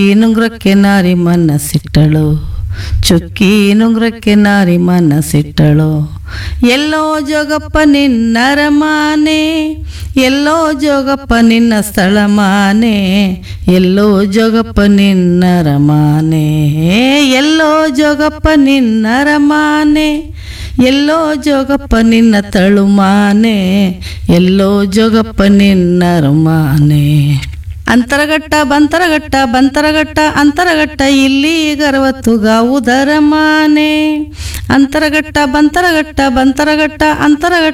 ನುಂಗ್ರಕ್ಕೆ ನಾರಿ ಮನಸ್ಸಿಟ್ಟಳು ಚುಕ್ಕಿ ನುಂಗ್ರಕ್ಕೆ ನಾರಿ ಮನಸ್ಸಿಟ್ಟಳು ಎಲ್ಲೋ ಜೋಗಪ್ಪ ನಿನ್ನರಮಾನೆ ಎಲ್ಲೋ ಜೋಗಪ್ಪ ನಿನ್ನ ಸ್ಥಳ ಮಾನೆ ಎಲ್ಲೋ ಜೋಗಪ್ಪ ನಿನ್ನರಮಾನೆ ಎಲ್ಲೋ ಜೋಗಪ್ಪ ನಿನ್ನರಮಾನೆ ಎಲ್ಲೋ ಜೋಗಪ್ಪ ನಿನ್ನ ತಳುಮಾನೆ ಎಲ್ಲೋ ಜೋಗಪ್ಪ ನಿನ್ನರಮಾನೆ ಅಂತರಗಟ್ಟ ಬಂತರಗಟ್ಟ ಬಂತರಗಟ್ಟ ಅಂತರಗಟ್ಟ ಇಲ್ಲಿ ಗರ್ವತ್ತು ಗಾವುದರ ಮಾನೆ ಅಂತರಗಟ್ಟ ಬಂತರಗಟ್ಟ ಬಂತರಗಟ್ಟ ಅಂತರಗಟ್ಟ